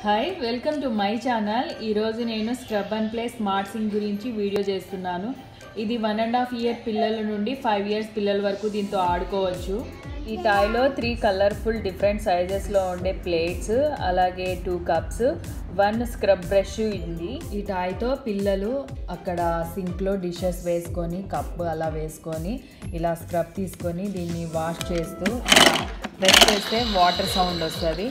Hi welcome to my channel ఈరోజు నేను scrub and play smart sink గురించి video చేస్తున్నాను ఇది వన్ అండ్ హాఫ్ ఇయర్ పిల్లల నుండి ఫైవ్ ఇయర్స్ పిల్లల వరకు దీంతో ఆడుకోవచ్చు ఈ టాయ్లో త్రీ కలర్ఫుల్ డిఫరెంట్ సైజెస్లో ఉండే ప్లేట్స్ అలాగే two cups one scrub brush ఉంది ఈ టాయ్తో పిల్లలు అక్కడ సింక్లో డిషెస్ వేసుకొని కప్ అలా వేసుకొని ఇలా స్క్రబ్ తీసుకొని దీన్ని వాష్ చేస్తూ ప్రెస్ చేస్తే వాటర్ సౌండ్ వస్తుంది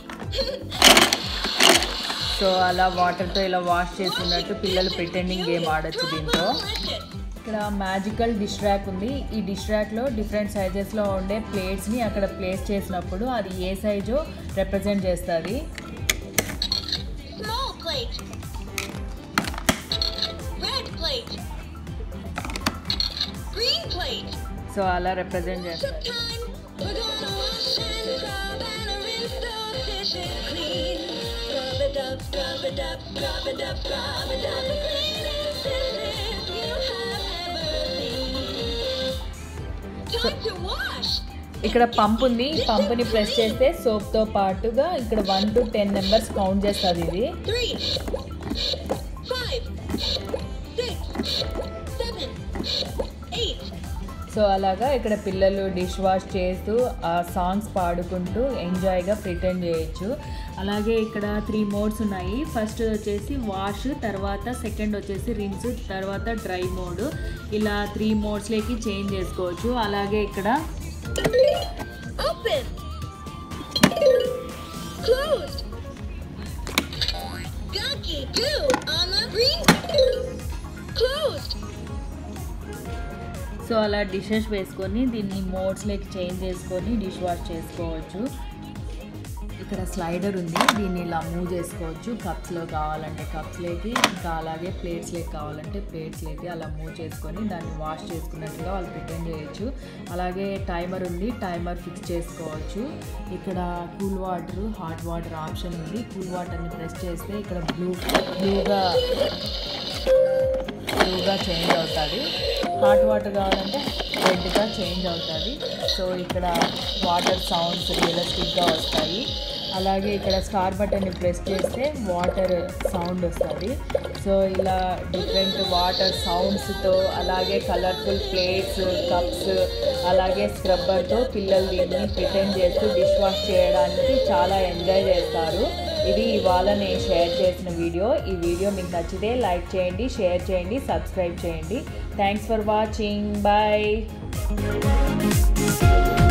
సో అలా వాటర్తో ఇలా వాష్ చేసినట్టు పిల్లలు ప్రిటెండింగ్ గేమ్ ఆడొచ్చు దీంతో ఇక్కడ మ్యాజికల్ డిష్ ర్యాక్ ఉంది ఈ డిష్ ర్యాక్లో డిఫరెంట్ సైజెస్లో ఉండే ప్లేట్స్ని అక్కడ ప్లేస్ చేసినప్పుడు అది ఏ సైజో రిప్రజెంట్ చేస్తుంది Small plate. Red plate. Green plate. So అలా రిప్రజెంట్ చేస్తుంది Time. We're gonna wash and scrub and rinse those dishes clean. Scrub it up, scrub it up, scrub it up, scrub it up. The cleanest dishes you have ever seen. Time to wash. ఇక్కడ pump ఉంది ఈ పంపుని press చేస్తే సోప్తో పాటుగా ఇక్కడ one to ten numbers count చేస్తుంది ఇది Three. Five. Six. Seven. Eight. సో అలాగా ఇక్కడ పిల్లలు డిష్ వాష్ చేస్తూ ఆ సాంగ్స్ పాడుకుంటూ ఎంజాయ్గా ప్రిటెండ్ చేయొచ్చు అలాగే ఇక్కడ త్రీ మోడ్స్ ఉన్నాయి ఫస్ట్ వచ్చేసి వాష్ తర్వాత సెకండ్ వచ్చేసి రిన్స్ తర్వాత డ్రై మోడ్ ఇలా త్రీ మోడ్స్లోకి చేంజ్ చేసుకోవచ్చు అలాగే ఇక్కడ Open. Closed. Gunky goo on the green. Closed. So అలా డిషెస్ వేసుకొని దీన్ని మోడ్స్లోకి చేంజ్ చేసుకొని డిష్ వాష్ చేసుకోవచ్చు ఇక్కడ స్లైడర్ ఉంది దీన్ని ఇలా మూవ్ చేసుకోవచ్చు కప్స్లో కావాలంటే కప్స్లోకి ఇంకా అలాగే ప్లేట్స్లోకి కావాలంటే ప్లేట్స్లోకి అలా మూవ్ చేసుకొని దాన్ని వాష్ చేసుకున్నట్టుగా వాళ్ళు ప్రిటెండ్ చేయొచ్చు అలాగే టైమర్ ఉంది టైమర్ ఫిక్స్ చేసుకోవచ్చు ఇక్కడ cool water hot water option ఉంది కూల్ వాటర్ని ప్రెస్ చేస్తే ఇక్కడ బ్లూ బ్లూగా బ్లూగా చేంజ్ అవుతుంది హాట్ వాటర్ కావాలంటే రెడ్గా చేంజ్ అవుతుంది సో ఇక్కడ వాటర్ సౌండ్స్ రియలిస్టిక్గా వస్తాయి అలాగే ఇక్కడ స్టార్ బటన్ని ప్రెస్ చేస్తే వాటర్ సౌండ్ వస్తుంది సో ఇలా డిఫరెంట్ వాటర్ సౌండ్స్తో అలాగే కలర్ఫుల్ ప్లేట్స్ కప్స్ అలాగే స్క్రబ్బర్తో పిల్లలు దీన్ని ప్రిటెండ్ చేస్తూ డిష్ వాష్ చేయడానికి చాలా ఎంజాయ్ చేస్తారు ఇది ఇవాళ నేను షేర్ చేసిన వీడియో ఈ వీడియో మీకు నచ్చితే లైక్ చేయండి షేర్ చేయండి సబ్స్క్రైబ్ చేయండి థ్యాంక్స్ ఫర్ వాచింగ్ బాయ్